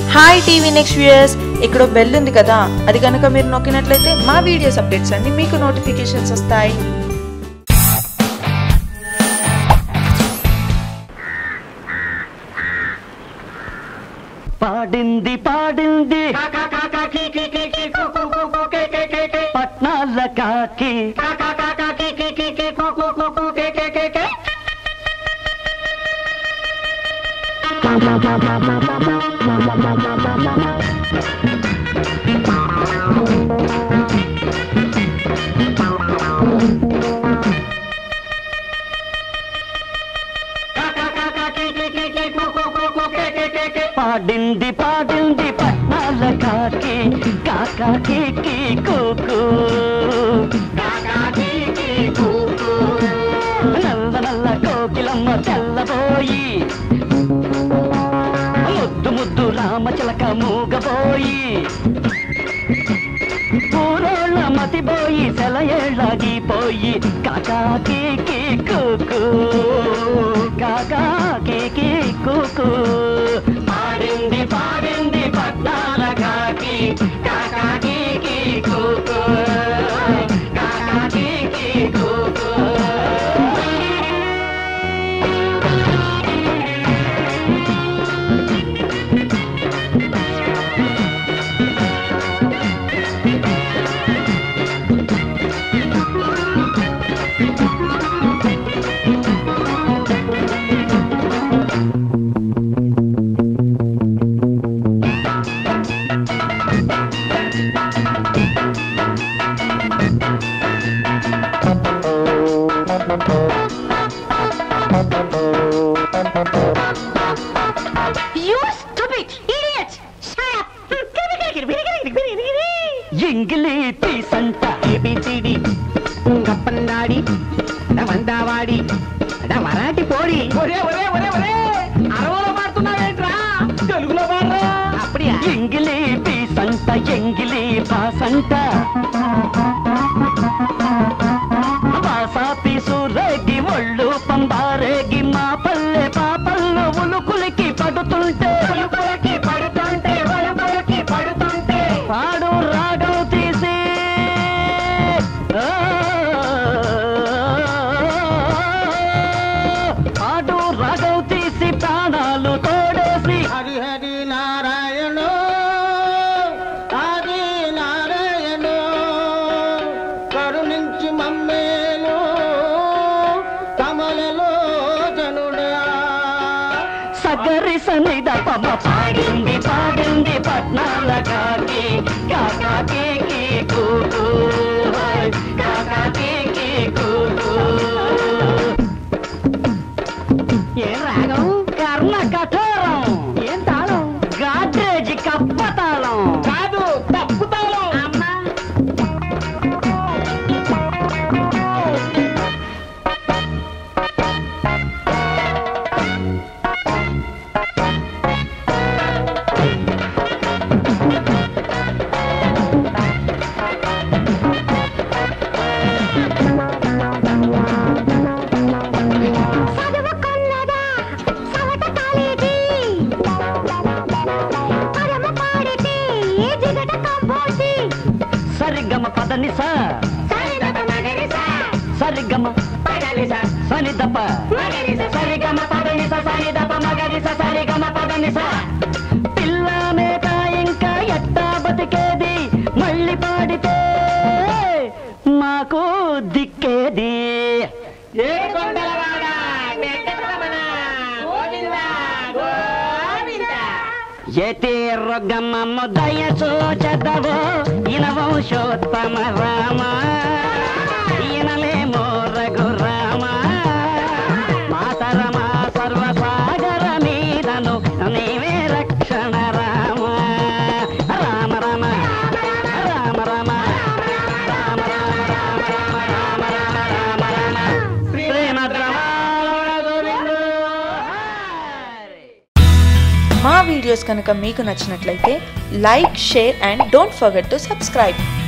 Hi TV next viewers ఇక్కడ bell ఉంది కదా అది కనుక మీరు నొక్కినట్లయితే మా వీడియోస్ అప్డేట్స్ అన్ని మీకు నోటిఫికేషన్స్ వస్తాయి పాడింది పాడింది పట్నాల కాకి పాడింది పాడింది పట్నాల కాకి కాకాకి కూకు నల్ల నల్ల కోకిలమ్మ తెల్లబోయి ముద్దు ముద్దు రామచిలక మూగబోయి పూరోళ్ళ మతిపోయి సెలయేళ్ళాగిపోయి కాకాకి కూకు కాకాకి కూకు పాడింది పాడింది పట్టాల కాకి కాకాకి కూకు కాకాకి కూకు You stupid idiot! Shut up! ఎంగిలి పీసంట ఏబిసిడి కప్పందాడి వందావాడి మరాఠీ పోడి ఒరే ఒరే ఒరే ఒరే అరవలో పాడుతున్నావేంట్రా తెలుగులో పాడరా అప్పుడే ఎంగిలి పీసంట ఎంగిలి పాసంట పాసాపి సూరేగి ఒళ్ళు పంబారేగి మా పల్లె పాపల్లో ఉలుకులికి పడుతుంటే ఒలుపులకి పడుతుంటే ఒలుపులకి పడుతుంటే పాడు రాగం తీసి ఆ, పాడు రాగం తీసి ప్రాణాలు తోడేసి హరి హరి నారాయణ హరి నారాయణ కరుణించి మమ్మేలు కమలలో జనుడా సగరి సనిద పమ పాడింది పాడింది పట్నాల కాకి కాకాకి కూకు కాకాకి కూకు ఏ రాగం కర్ణ కఠోరం ఏం తాళం గాడ్రేజ్ కప్పతాళం కాదు తప్పుతాళం అమ్మా చదువుకున్నదా సవట కాలేజీ పరమ పాడితే జిగట కంపోజీ సరిగమ పదనిస సరిదప మగరిసా సరిగమ పగలిస సనిదప మగరిస సరిగమ పదనిస సనిదప మగరిస సరిగమ పదనిస పిల్ల మేక ఇంకా ఎట్టా బతికేది మళ్ళీ పాడితే మాకు దిక్కేది ఏ కొండలవాడ వెంకటరమణ గోవింద గోవింద ఎతి రొగ్గమ్మ దయ చూచదవో ఇన వంశోత్తమ రామ ఈయనలేమో రఘురామ మాతరమ సర్వసాగర మీదను నీవే రక్షణ రామ రామ రామ రామ రామ రామ రామ రామ రామ రామ రామ రామ రామ శ్రీమద్ రమణ గోవింద మా వీడియోస్ కనుక మీకు నచ్చినట్లయితే like share and don't forget to subscribe